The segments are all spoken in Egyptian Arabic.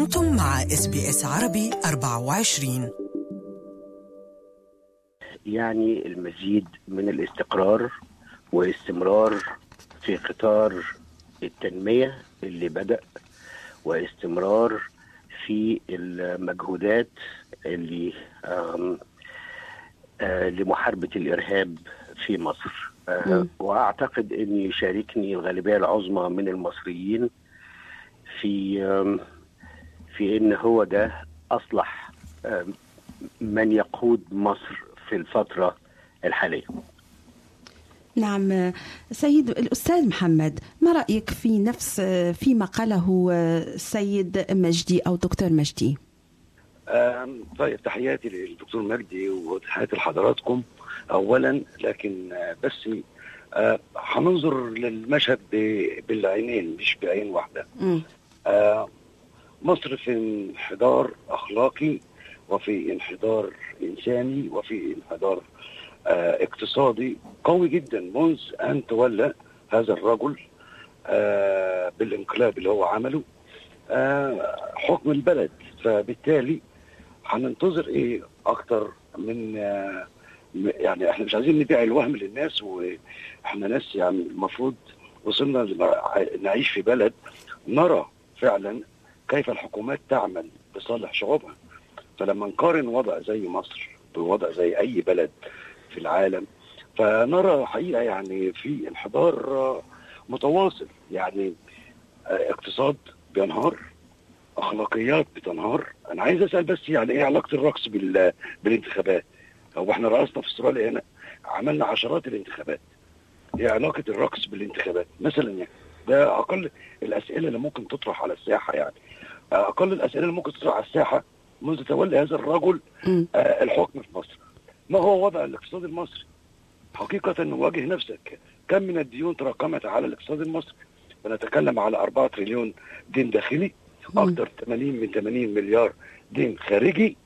أنتم مع اس بي اس عربي 24 يعني المزيد من الاستقرار واستمرار في قطار التنمية اللي بدأ واستمرار في المجهودات اللي آم، آه، لمحاربة الإرهاب في مصر آه، وأعتقد أن يشاركني الغالبية العظمى من المصريين في آم، في أن هو ده أصلح آم، من يقود مصر في الفترة الحالية نعم سيد الأستاذ محمد ما رأيك في نفس فيما قاله السيد مجدي أو دكتور مجدي آم، طيب تحياتي للدكتور مجدي وتحياتي لحضراتكم اولا لكن آه، بس آه، هننظر للمشهد ب- بالعينين مش بعين واحده مم. آه، مصر في انحدار اخلاقي وفي انحدار انساني وفي انحدار آه، اقتصادي قوي جدا منذ ان تولى هذا الرجل آه، بالانقلاب اللي هو عمله آه، حكم البلد فبالتالي هننتظر ايه اكتر من آه، م- يعني احنا مش عايزين نبيع الوهم للناس واحنا ناس يعني المفروض وصلنا لمر- نعيش في بلد نرى فعلا كيف الحكومات تعمل لصالح شعوبها فلما نقارن وضع زي مصر بوضع زي اي بلد في العالم فنرى حقيقه يعني في انحدار آه، متواصل يعني آه، اقتصاد بينهار اخلاقيات بتنهار انا عايز اسال بس يعني ايه علاقه الرقص بال... بالانتخابات هو احنا رقصنا في استراليا هنا عملنا عشرات الانتخابات ايه علاقه الرقص بالانتخابات مثلا يعني ده اقل الاسئله اللي ممكن تطرح على الساحه يعني اقل الاسئله اللي ممكن تطرح على الساحه منذ تولي هذا الرجل مم. آه، الحكم في مصر ما هو وضع الاقتصاد المصري حقيقة واجه نفسك كم من الديون تراكمت على الاقتصاد المصري بنتكلم على 4 تريليون دين داخلي مم. اكثر 80 من 80 مليار دين خارجي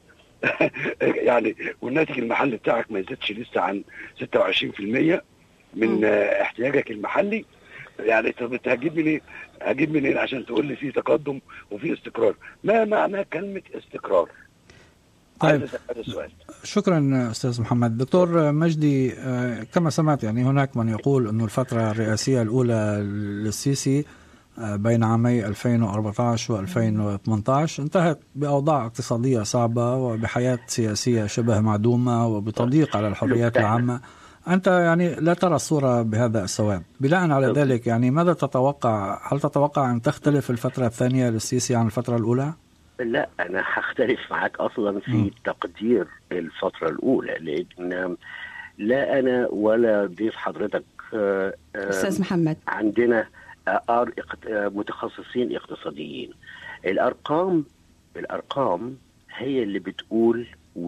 يعني والناتج المحلي بتاعك ما يزيدش لسه عن 26% من مم. آه، احتياجك المحلي يعني طب انت هتجيب منين؟ هجيب منين عشان تقول لي في تقدم وفي استقرار؟ ما معنى كلمة استقرار؟ طيب. عايز أسأل هذا السؤال شكرا استاذ محمد دكتور مجدي آه، كما سمعت يعني هناك من يقول انه الفتره الرئاسيه الاولى للسيسي آه، بين عامي 2014 و2018 انتهت باوضاع اقتصاديه صعبه وبحياه سياسيه شبه معدومه وبتضييق على الحريات العامه انت يعني لا ترى الصوره بهذا السواد بناء على ذلك يعني ماذا تتوقع هل تتوقع ان تختلف الفتره الثانيه للسيسي عن الفتره الاولى لا انا هختلف معاك اصلا في مم. تقدير الفتره الاولى لان لا انا ولا ضيف حضرتك آه، آه، أستاذ محمد عندنا آه، آر اقت- آه، متخصصين اقتصاديين الارقام الارقام هي اللي بتقول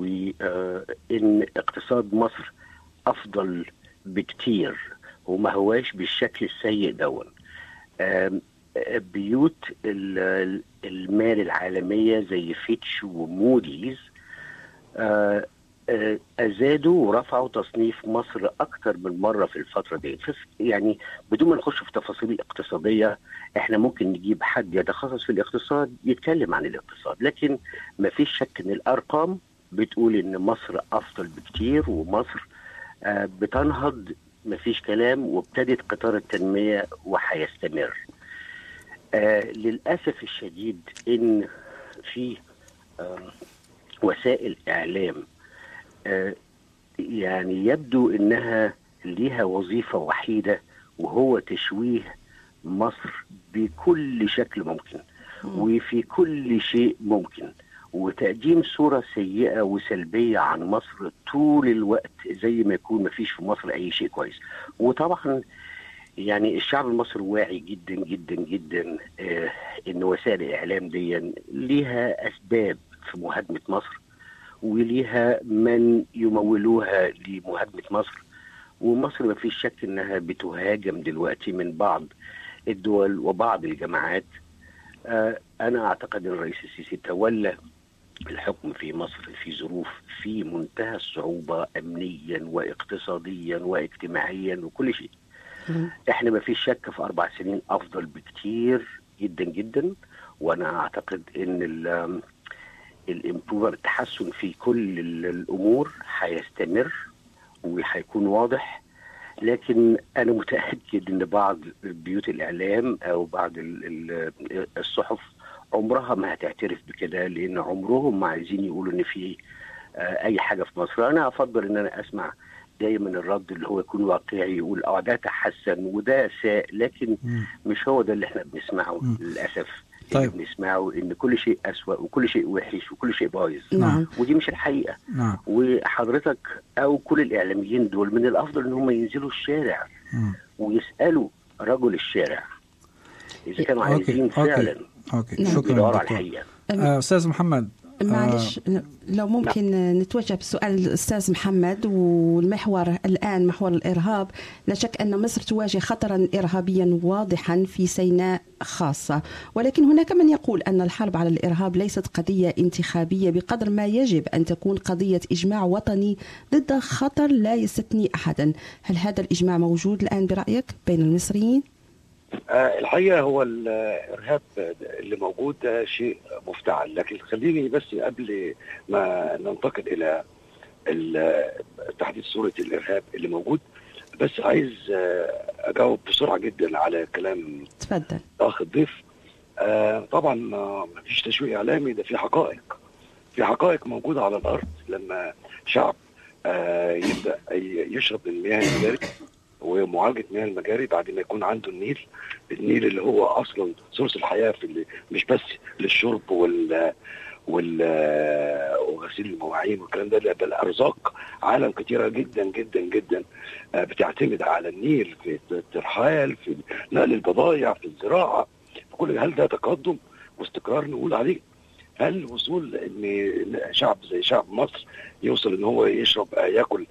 وان اقتصاد مصر افضل بكتير وما هواش بالشكل السيء دون آم، آه، بيوت ال- المال العالميه زي فيتش وموديز آه، آه، ازادوا ورفعوا تصنيف مصر اكتر من مره في الفتره دي فس- يعني بدون ما نخش في تفاصيل اقتصاديه احنا ممكن نجيب حد يتخصص في الاقتصاد يتكلم عن الاقتصاد لكن ما فيش شك ان الارقام بتقول ان مصر افضل بكتير ومصر آه، بتنهض ما فيش كلام وابتدت قطار التنميه وهيستمر آه، للاسف الشديد ان في آه، وسائل اعلام آه، يعني يبدو انها ليها وظيفه وحيده وهو تشويه مصر بكل شكل ممكن وفي كل شيء ممكن وتقديم صوره سيئه وسلبيه عن مصر طول الوقت زي ما يكون ما فيش في مصر اي شيء كويس وطبعا يعني الشعب المصري واعي جدا جدا جدا آه ان وسائل الاعلام دي ليها اسباب في مهاجمه مصر وليها من يمولوها لمهاجمه مصر ومصر ما فيش شك انها بتهاجم دلوقتي من بعض الدول وبعض الجماعات آه انا اعتقد ان الرئيس السيسي تولى الحكم في مصر في ظروف في منتهى الصعوبه امنيا واقتصاديا واجتماعيا وكل شيء احنا ما فيش شك في اربع سنين افضل بكتير جدا جدا وانا اعتقد ان ال- الامبروفر التحسن في كل ال- الامور هيستمر وهيكون واضح لكن انا متاكد ان بعض بيوت الاعلام او بعض ال- ال- الصحف عمرها ما هتعترف بكده لان عمرهم ما عايزين يقولوا ان في آه، اي حاجه في مصر انا افضل ان انا اسمع دايما الرد اللي هو يكون واقعي يقول اه ده تحسن وده ساء لكن مم. مش هو ده اللي احنا بنسمعه مم. للاسف طيب. اللي بنسمعه ان كل شيء اسوأ وكل شيء وحش وكل شيء بايظ نعم ودي مش الحقيقه نعم وحضرتك او كل الاعلاميين دول من الافضل ان هم ينزلوا الشارع مم. ويسالوا رجل الشارع اذا كانوا أوكي، عايزين أوكي. فعلا اوكي نعم. شكرا يدوروا على دكتور الحقيقه آه، استاذ محمد آه، معلش لو ممكن نتوجه بسؤال الأستاذ محمد والمحور الآن محور الإرهاب لا شك أن مصر تواجه خطرا إرهابيا واضحا في سيناء خاصة ولكن هناك من يقول أن الحرب على الإرهاب ليست قضية انتخابية بقدر ما يجب أن تكون قضية إجماع وطني ضد خطر لا يستثني أحدا هل هذا الإجماع موجود الآن برأيك بين المصريين؟ آه، الحقيقه هو الارهاب اللي موجود ده شيء مفتعل لكن خليني بس قبل ما ننتقل الى ال- تحديد صوره الارهاب اللي موجود بس عايز آه، اجاوب بسرعه جدا على كلام تفضل اخ الضيف آه، طبعا ما فيش تشويق اعلامي ده في حقائق في حقائق موجوده على الارض لما شعب آه، يبدا ي- يشرب من مياه المجاري ومعالجه مياه المجاري بعد ما يكون عنده النيل النيل اللي هو اصلا سورس الحياه في ال- مش بس للشرب وال وال وغسيل المواعين والكلام ده لا بل ارزاق عالم كتيره جدا جدا جدا آه، بتعتمد على النيل في الترحال في نقل البضائع في الزراعه في كل هل ده تقدم واستقرار نقول عليه؟ هل وصول ان شعب زي شعب مصر يوصل ان هو يشرب آه، ياكل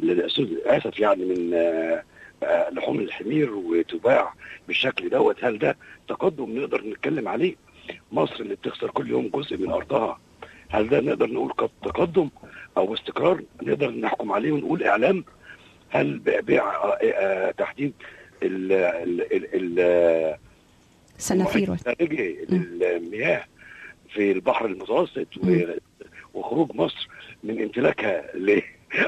للاسف يعني من آه، آه، لحوم الحمير وتباع بالشكل دوت هل ده تقدم نقدر نتكلم عليه؟ مصر اللي بتخسر كل يوم جزء من ارضها هل ده نقدر نقول قد تقدم او استقرار نقدر نحكم عليه ونقول اعلام هل بيع بيع آه، آه، تحديد ال ال ال ال سنافير الخارجي للمياه في البحر المتوسط و- وخروج مصر من امتلاكها ل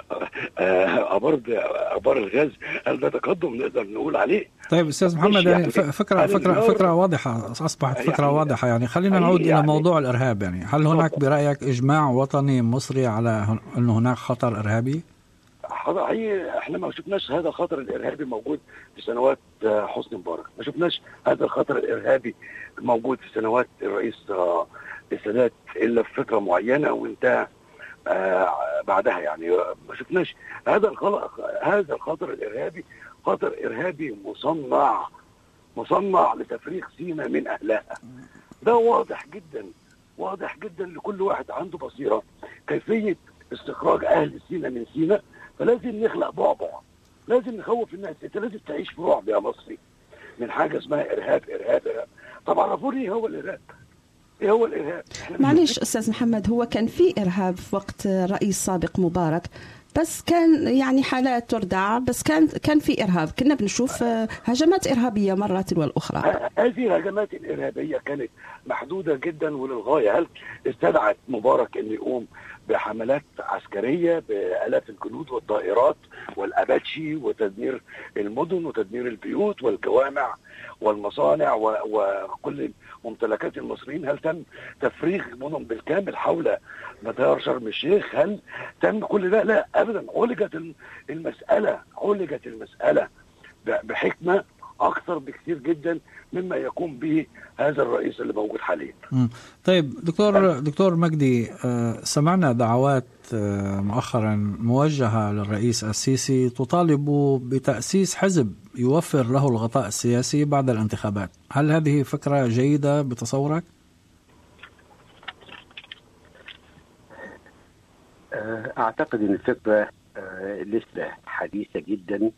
آه، ابار ابار الغاز هل ده تقدم نقدر نقول عليه؟ طيب استاذ محمد يعني ف- فكره يعني فكره النار- فكره واضحه اصبحت فكره يعني- واضحه يعني خلينا يعني- نعود الى يعني- موضوع الارهاب يعني هل هناك برايك اجماع وطني مصري على هن- انه هناك خطر ارهابي؟ حضر- هي احنا ما شفناش هذا الخطر الارهابي موجود في سنوات آه، حسني مبارك، ما شفناش هذا الخطر الارهابي موجود في سنوات الرئيس آه، السادات الا في فتره معينه وانتهى آه، بعدها يعني آه، ما شفناش هذا الخلق هذا الخطر الارهابي خطر ارهابي مصنع مصنع لتفريغ سينا من اهلها ده واضح جدا واضح جدا لكل واحد عنده بصيره كيفيه استخراج اهل سينا من سينا فلازم نخلق بعبع لازم نخوف الناس انت لازم تعيش في رعب يا مصري من حاجه اسمها ارهاب ارهاب ارهاب طب عرفوني ايه هو الارهاب ايه هو الارهاب إحنا مش معلش استاذ محمد هو كان في ارهاب في وقت رئيس سابق مبارك بس كان يعني حالات تردع بس كان كان في ارهاب كنا بنشوف آه، هجمات ارهابيه مره تلو الاخرى ه- هذه الهجمات الارهابيه كانت محدوده جدا وللغايه هل استدعت مبارك انه يقوم بحملات عسكريه بالاف الجنود والطائرات والاباتشي وتدمير المدن وتدمير البيوت والجوامع والمصانع و- وكل ممتلكات المصريين هل تم تفريغ مدن بالكامل حول مطار شرم الشيخ هل تم كل ده لا ابدا عولجت الم- المساله عولجت المساله ب- بحكمه اكثر بكثير جدا مما يقوم به هذا الرئيس اللي موجود حاليا مم. طيب دكتور دكتور مجدي آه، سمعنا دعوات آه، مؤخرا موجهه للرئيس السيسي تطالب بتاسيس حزب يوفر له الغطاء السياسي بعد الانتخابات، هل هذه فكره جيده بتصورك؟ آه، اعتقد ان الفكره آه، لسه حديثه جدا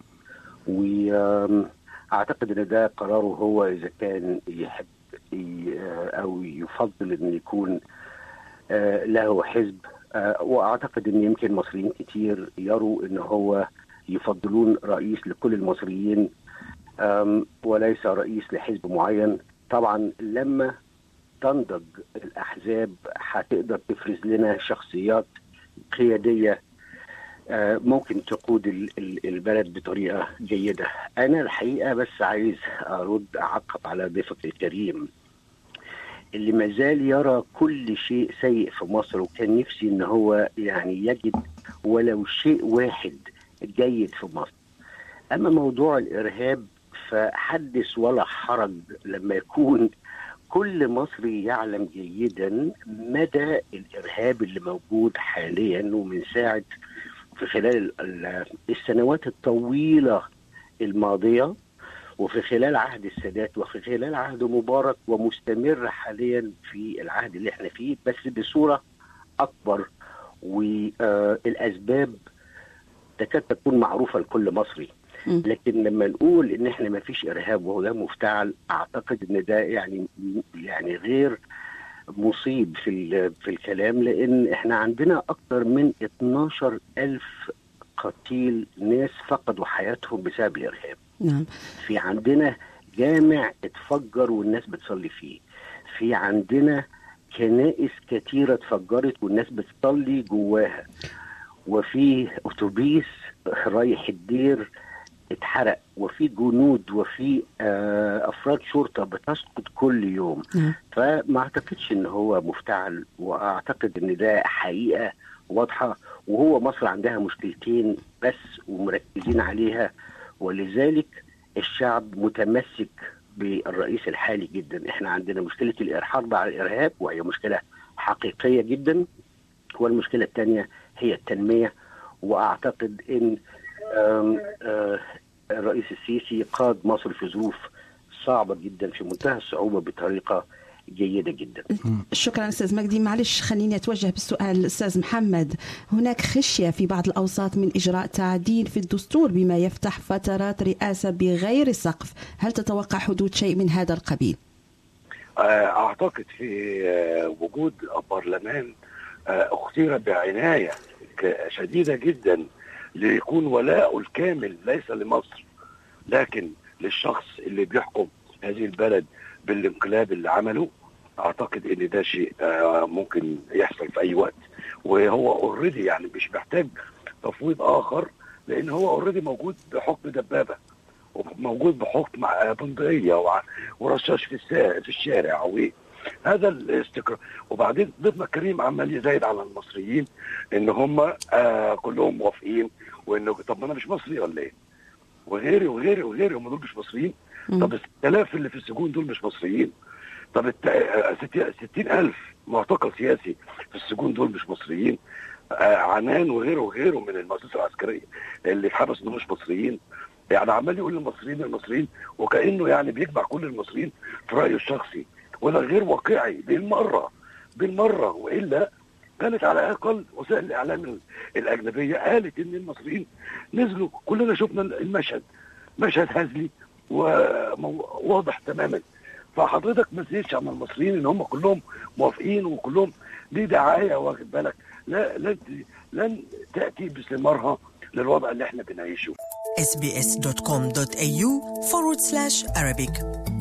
واعتقد ان ده قراره هو اذا كان يحب ي- آه، او يفضل ان يكون آه، له حزب آه، واعتقد ان يمكن مصريين كتير يروا ان هو يفضلون رئيس لكل المصريين آم، وليس رئيس لحزب معين طبعا لما تنضج الاحزاب هتقدر تفرز لنا شخصيات قياديه آه، ممكن تقود ال- ال- البلد بطريقه جيده. انا الحقيقه بس عايز ارد اعقب على ضيفك الكريم اللي ما زال يرى كل شيء سيء في مصر وكان نفسي ان هو يعني يجد ولو شيء واحد جيد في مصر. اما موضوع الارهاب فحدث ولا حرج لما يكون كل مصري يعلم جيدا مدى الارهاب اللي موجود حاليا ومن ساعه في خلال ال- ال- السنوات الطويله الماضيه وفي خلال عهد السادات وفي خلال عهد مبارك ومستمر حاليا في العهد اللي احنا فيه بس بصوره اكبر والاسباب تكاد تكون معروفه لكل مصري مم. لكن لما نقول ان احنا ما فيش ارهاب وهو ده مفتعل اعتقد ان ده يعني يعني غير مصيب في ال- في الكلام لان احنا عندنا اكثر من 12 الف قتيل ناس فقدوا حياتهم بسبب الارهاب نعم في عندنا جامع اتفجر والناس بتصلي فيه في عندنا كنائس كتيرة اتفجرت والناس بتصلي جواها وفي اتوبيس رايح الدير اتحرق وفي جنود وفي آه، افراد شرطه بتسقط كل يوم نعم فما اعتقدش ان هو مفتعل واعتقد ان ده حقيقه واضحه وهو مصر عندها مشكلتين بس ومركزين عليها ولذلك الشعب متمسك بالرئيس الحالي جدا احنا عندنا مشكله الحرب على الارهاب وهي مشكله حقيقيه جدا والمشكله الثانيه هي التنميه واعتقد ان آم، آه، الرئيس السيسي قاد مصر في ظروف صعبه جدا في منتهى الصعوبه بطريقه جيده جدا شكرا استاذ مجدي معلش خليني اتوجه بالسؤال الاستاذ محمد هناك خشيه في بعض الاوساط من اجراء تعديل في الدستور بما يفتح فترات رئاسه بغير سقف هل تتوقع حدوث شيء من هذا القبيل آه، اعتقد في آه، وجود برلمان آه، اختير بعنايه ك- شديده جدا ليكون ولاءه الكامل ليس لمصر لكن للشخص اللي بيحكم هذه البلد بالانقلاب اللي عمله اعتقد ان ده شيء آه، ممكن يحصل في اي وقت وهو اوريدي يعني مش محتاج تفويض اخر لان هو اوريدي موجود بحكم دبابه وموجود بحكم آه، بندقيه وع- ورشاش في السا- في الشارع وهذا الاستقرار وبعدين ضيفنا الكريم عمال يزايد على المصريين ان هم آه كلهم موافقين وانه طب ما انا مش مصري ولا ايه؟ وغيري وغيري وغيري هم دول مش مصريين مم. طب ال 6000 اللي في السجون دول مش مصريين طب الت- آه، ستي- 60000 معتقل سياسي في السجون دول مش مصريين آه، عنان وغيره وغيره من المؤسسه العسكريه اللي اتحبسوا مش مصريين يعني عمال يقول المصريين المصريين وكانه يعني بيجمع كل المصريين في رايه الشخصي وده غير واقعي بالمره بالمره والا كانت على الاقل وسائل الاعلام ال- الاجنبيه قالت ان المصريين نزلوا كلنا شفنا المشهد مشهد هزلي وواضح تماما فحضرتك ما تزيدش عن المصريين ان هم كلهم موافقين وكلهم دي دعايه واخد بالك لا لن لن تاتي بثمارها للوضع اللي احنا بنعيشه sbs.com.au forward slash Arabic